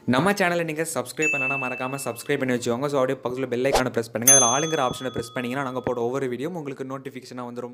நம்ம சேனலை நீங்கள் சப்ஸ்கிரைப் பண்ணலாம் மறக்காமல் சப்ஸ்கிரைப் பண்ணி வச்சுக்கோங்க ஸோ அப்படியே பக்கத்தில் பெல் ஐக்கானை ப்ரெஸ் பண்ணுங்கள் அதில் ஆளுங்கிற ஆப்ஷனை ப்ரெஸ் பண்ணிங்கன்னா நாங்கள் போட ஒவ்வொரு வீடியோ உங்களுக்கு நோட்டிஃபிகேஷனாக வந்துடும்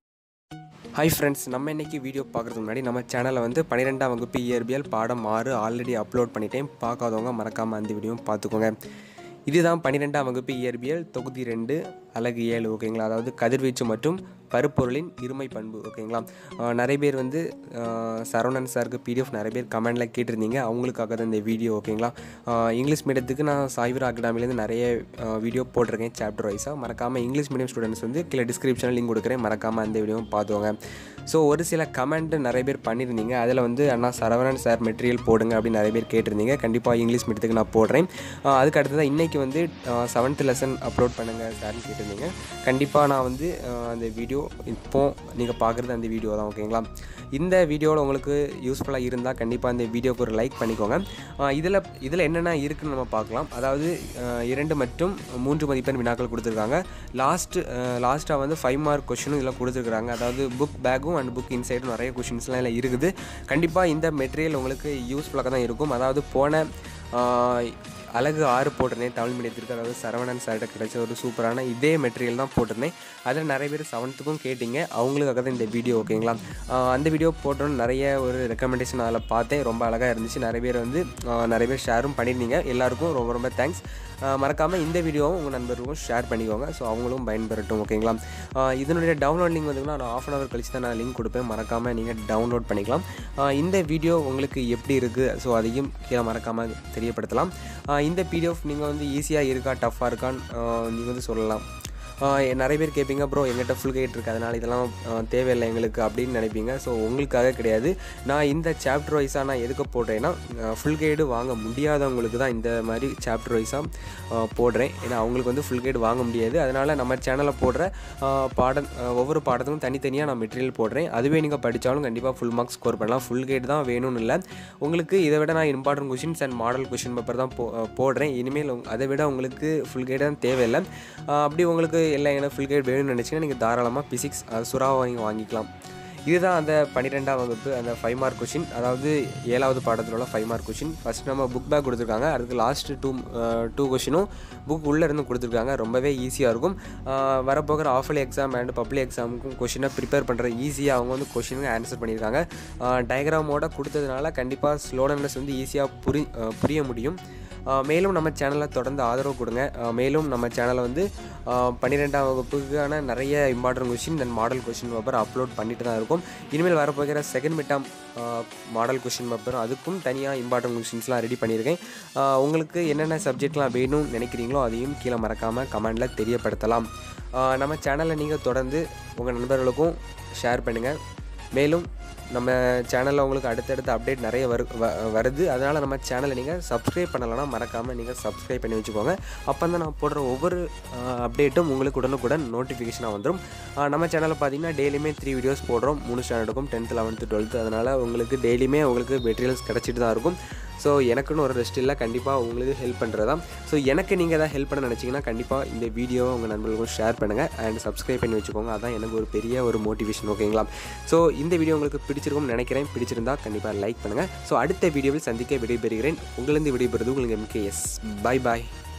ஹாய் ஃப்ரெண்ட்ஸ் நம்ம இன்றைக்கி வீடியோ பார்க்குறதுக்கு முன்னாடி நம்ம சேனலில் வந்து பன்னிரெண்டாம் வகுப்பு இயற்பியல் பாடம் ஆறு ஆல்ரெடி அப்லோட் பண்ணிட்டேன் பார்க்காதவங்க மறக்காமல் அந்த வீடியோவும் பார்த்துக்கோங்க இதுதான் பன்னிரெண்டாம் வகுப்பு இயற்பியல் தொகுதி ரெண்டு அலகு ஏழு ஓகேங்களா அதாவது கதிர்வீச்சு மற்றும் பருப்பொருளின் இருமை பண்பு ஓகேங்களா ஆஹ் நிறைய பேர் வந்து ஆஹ் சரவணன் சாருக்கு பிடிஎஃப் நிறைய பேர் கமெண்டில் கேட்டிருந்தீங்க அவங்களுக்காக தான் இந்த வீடியோ ஓகேங்களா ஆஹ் இங்கிலீஷ் மீடியத்துக்கு நான் சாய்வரா அகாடமிலேருந்து நிறைய ஆஹ் வீடியோ போட்டிருக்கேன் சாப்டர் வைஸாக மறக்காமல் இங்கிலீஷ் மீடியம் ஸ்டூடெண்ட்ஸ் வந்து கீழே டிஸ்கிரிப்ஷனில் லிங்க் கொடுக்குறேன் மறக்காமல் அந்த வீடியோவும் பார்த்துவோங்க ஸோ ஒரு சில கமெண்ட் நிறைய பேர் பண்ணியிருந்தீங்க அதில் வந்து அண்ணா சரவணன் சார் மெட்டீரியல் போடுங்க அப்படின்னு நிறைய பேர் கேட்டிருந்தீங்க கண்டிப்பாக இங்கிலீஷ் மீடியத்துக்கு நான் போடுறேன் ஆஹ் அதுக்கு அடுத்ததாக இன்றைக்கி வந்து செவன்த் லெசன் அப்லோட் பண்ணுங்கள் சார்னு கேட்டிருந்தீங்க கண்டிப்பாக நான் வந்து ஆஹ் அந்த வீடியோ இப்போ நீங்கள் பார்க்குறது அந்த வீடியோ தான் ஓகேங்களா இந்த வீடியோவில் உங்களுக்கு யூஸ்ஃபுல்லாக இருந்தால் கண்டிப்பாக இந்த வீடியோக்கு ஒரு லைக் பண்ணிக்கோங்க இதில் இதில் என்னென்ன இருக்குன்னு நம்ம பார்க்கலாம் அதாவது ஆஹ் இரண்டு மற்றும் மூன்று மதிப்பெண் வினாக்கள் கொடுத்துருக்காங்க லாஸ்ட்டு லாஸ்ட்டாக வந்து ஃபைவ் மார்க் கொஷினும் இதில் கொடுத்துருக்காங்க அதாவது புக் பேக்கும் அண்ட் புக் இன்சைடும் நிறைய கொஷின்ஸ்லாம் இதில் இருக்குது கண்டிப்பாக இந்த மெட்டீரியல் உங்களுக்கு யூஸ்ஃபுல்லாக தான் இருக்கும் அதாவது போன ஆஹ் அழகு ஆறு போட்டிருந்தேன் தமிழ் மீடியத்திற்கு அதாவது சரவணன் சார்கிட்ட கிடைச்ச ஒரு சூப்பரான இதே மெட்டீரியல் தான் போட்டிருந்தேன் அதில் நிறைய பேர் செவன்த்துக்கும் கேட்டிங்க அவங்களுக்காக தான் இந்த வீடியோ ஓகேங்களா ஆஹ் அந்த வீடியோ போட்டோன்னு நிறைய ஒரு ரெக்கமெண்டேஷன் அதில் பார்த்தேன் ரொம்ப அழகாக இருந்துச்சு நிறைய பேர் வந்து ஆஹ் நிறைய பேர் ஷேரும் பண்ணியிருந்தீங்க எல்லாருக்கும் ரொம்ப ரொம்ப தேங்க்ஸ் மறக்காமல் இந்த வீடியோவும் உங்கள் நண்பர்களுக்கும் ஷேர் பண்ணிக்கோங்க ஸோ அவங்களும் பயன்பெறட்டும் ஓகேங்களா ஆஹ் இதனுடைய டவுன்லோட் லிங்க் வந்துங்கன்னா நான் ஆஃப் அன் ஹவர் கழிச்சு தான் நான் லிங்க் கொடுப்பேன் மறக்காமல் நீங்கள் டவுன்லோட் பண்ணிக்கலாம் ஆஹ் இந்த வீடியோ உங்களுக்கு எப்படி இருக்குது ஸோ அதையும் கீழே மறக்காமல் தெரியப்படுத்தலாம் ஆஹ் இந்த பிடிஎஃப் நீங்கள் வந்து ஈஸியாக இருக்கா டஃப்பாக இருக்கான்னு நீங்கள் வந்து சொல்லலாம் ஆஹ் நிறைய பேர் கேட்பீங்க ப்ரோ எங்கிட்ட ஃபுல் கைட் இருக்குது அதனால் இதெல்லாம் ஆஹ் தேவையில்லை எங்களுக்கு அப்படின்னு நினைப்பீங்க ஸோ உங்களுக்காக கிடையாது நான் இந்த சாப்டர் வைஸாக நான் எதுக்கு போடுறேன்னா ஃபுல் கைடு வாங்க முடியாதவங்களுக்கு தான் இந்த மாதிரி சாப்டர் வைஸாக போடுறேன் ஏன்னா அவங்களுக்கு வந்து ஃபுல் கைடு வாங்க முடியாது அதனால் நம்ம சேனலில் போடுற ஆஹ் பாடம் ஆஹ் ஒவ்வொரு பாடத்துக்கும் தனித்தனியாக நான் மெட்டீரியல் போடுறேன் அதுவே நீங்கள் படித்தாலும் கண்டிப்பாக ஃபுல் மார்க்ஸ் ஸ்கோர் பண்ணலாம் ஃபுல் கைடு தான் வேணும்னு இல்லை உங்களுக்கு இதை விட நான் important questions and model question paper தான் போ போடுறேன் இனிமேல் உங்க- அதை விட உங்களுக்கு ஃபுல் கைடு தான் தேவையில்லை ஆஹ் அப்படி உங்களுக்கு எல்லாம் எனக்கு ஃபுல் கைடு வேணும்னு நினச்சிங்கன்னா நீங்கள் தாராளமாக பிசிக்ஸ் சுறாவை வாங்கி வாங்கிக்கலாம் இதுதான் அந்த பன்னிரெண்டாம் வகுப்பு அந்த ஃபைவ் மார்க் கொஷின் அதாவது ஏழாவது பாடத்தில் உள்ள ஃபைவ் மார்க் கொஷின் ஃபஸ்ட் நம்ம புக் பேக் கொடுத்துருக்காங்க அதுக்கு லாஸ்ட் டூ டூ கொஷினும் புக் உள்ளே இருந்து கொடுத்துருக்காங்க ரொம்பவே ஈஸியாக இருக்கும் ஆஹ் வரப்போகிற ஆஃபலி எக்ஸாம் அண்ட் பப்ளிக் எக்ஸாமுக்கும் கொஷினை ப்ரிப்பேர் பண்ணுற ஈஸியாக அவங்க வந்து கொஷினுக்கு ஆன்சர் பண்ணியிருக்காங்க டயக்ராமோட கொடுத்ததுனால கண்டிப்பாக ஸ்லோடனஸ் வந்து ஈஸியாக புரி ஆஹ் புரிய முடியும் ஆஹ் மேலும் நம்ம சேனலை தொடர்ந்து ஆதரவு கொடுங்க ஆஹ் மேலும் நம்ம சேனலை வந்து ஆஹ் பன்னிரெண்டாம் வகுப்புக்கான நிறைய important question and model question paper upload பண்ணிட்டு தான் இருக்கும் இனிமேல் வரப்போகிற second midterm model question paper அதுக்கும் தனியாக இம்பார்ட்டன்ட் கொஷின்ஸ்லாம் ரெடி பண்ணியிருக்கேன் ஆஹ் உங்களுக்கு என்னென்ன சப்ஜெக்ட்லாம் வேணும்னு நினைக்கிறீங்களோ அதையும் கீழே மறக்காமல் கமெண்டில் தெரியப்படுத்தலாம் ஆஹ் நம்ம சேனலை நீங்கள் தொடர்ந்து உங்கள் நண்பர்களுக்கும் ஷேர் பண்ணுங்கள் மேலும் நம்ம சேனலில் உங்களுக்கு அடுத்தடுத்த அப்டேட் நிறைய வரு வ- வருது அதனால் நம்ம சேனலை நீங்கள் சப்ஸ்கிரைப் பண்ணலைன்னா மறக்காமல் நீங்கள் சப்ஸ்கிரைப் பண்ணி வச்சுக்கோங்க அப்போ தான் நான் போடுற ஒவ்வொரு அப்டேட்டும் உங்களுக்கு உடனுக்குடன் நோட்டிஃபிகேஷனாக வந்துடும் ஆஹ் நம்ம சேனலில் பார்த்தீங்கன்னா டெய்லியுமே த்ரீ வீடியோஸ் போடுறோம் மூணு ஸ்டாண்டர்டுக்கும் டென்த்து லெவன்த்து டுவெல்த்து அதனால் உங்களுக்கு டெய்லியுமே உங்களுக்கு மெட்டீரியல்ஸ் கிடச்சிட்டு தான் இருக்கும் ஸோ எனக்குன்னு ஒரு ரெஸ்ட் இல்லை கண்டிப்பாக உங்களுக்கு ஹெல்ப் பண்ணுறதா ஸோ எனக்கு நீங்கள் எதாவது ஹெல்ப் பண்ண நினச்சிங்கன்னா கண்டிப்பாக இந்த வீடியோவை உங்கள் நண்பர்களுக்கும் ஷேர் பண்ணுங்கள் அண்ட் சப்ஸ்கிரைப் பண்ணி வச்சுக்கோங்க அதான் எனக்கு ஒரு பெரிய ஒரு மோட்டிவேஷன் ஓகேங்களா ஸோ இந்த வீடியோ உங்களுக்கு பிடிச்சிருக்கும்னு நினைக்கிறேன் பிடிச்சிருந்தா கண்டிப்பாக லைக் பண்ணுங்கள் ஸோ அடுத்த வீடியோவில் சந்திக்க விடைபெறுகிறேன் உங்களிருந்து விடைபெறுவது உங்களுக்கு எம்கேஎஸ் பை பாய்